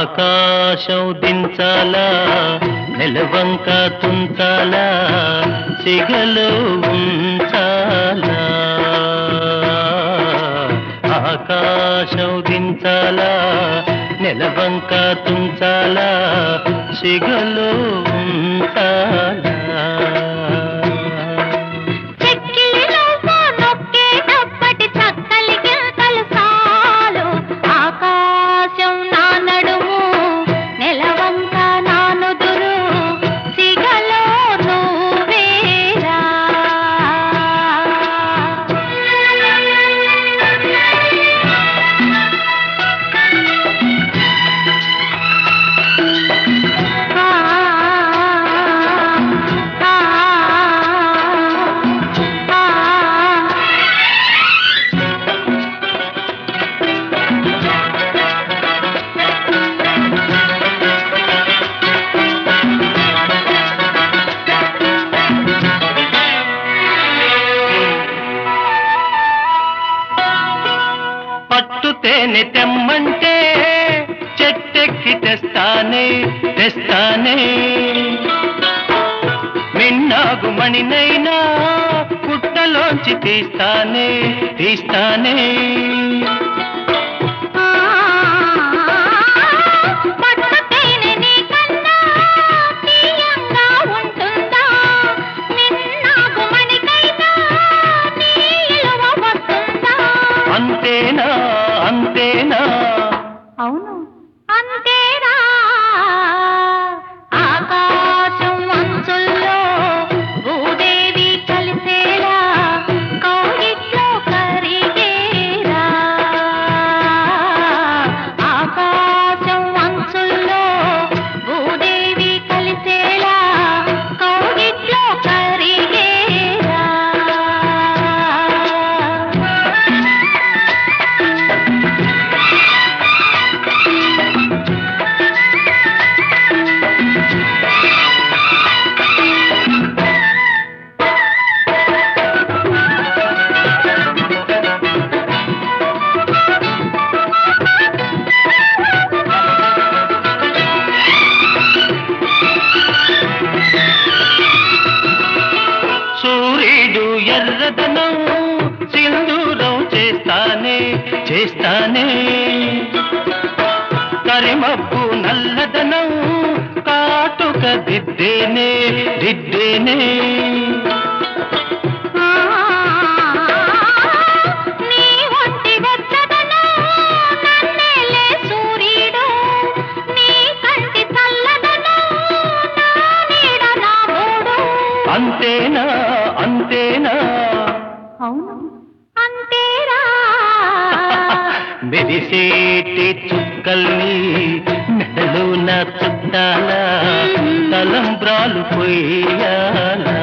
ఆకాశం దించాలా నెలవంక తుంచాలా సిగలో ఉంచాలా ఆకాశం దించాలా నెలవంక తుంచాలా సిగలో ఉంచాలా చెక్కిలి నువ్వు నొక్కేటప్పటి చక్కలి గింతలు సాలు ఆకాశం నా నడుము నెలవంక నా నుదురు సిగలో నువ్వేరా ఆ ఆ ఆ పట్టు తేనె తెమ్మంటే చెట్టెక్కి తెస్తానే తెస్తానే మిన్నాగు మణినైనా పుట్టలోంచి తీస్తానే తీస్తానే పట్టుతేనె నీకన్నా తీయంగా ఉంటుందా నిన్నాగు మణికైనా నీ ఇలువ వస్తుందా అంతేనా అంతేనా అవును అంతేరా ఆకాశం అంచుల్లో భూదేవి కలిసేలా కౌగిట్లో కరిగేరా ఆకాశం అంచుల్లో భూదేవి కలిసేలా కౌగిట్లో కరిగేరా సూర్యుడు ఎర్రదనం సింధూరం చేస్తానే చేస్తానే కరిమబ్బు నల్లదనం కాటుక దిద్దేనే దిద్దేనే నీ ఒంటి వెచ్చదనం నన్నేలే సూర్యుడు నీ కంటి చల్లదనం నా నీడ నా మూడు అంతేనా అంతేనా అవును అంతేరా మెరిసేటి చుక్కల్ని మెడలో నా చుట్టాల తలంబ్రాలు పోయాలా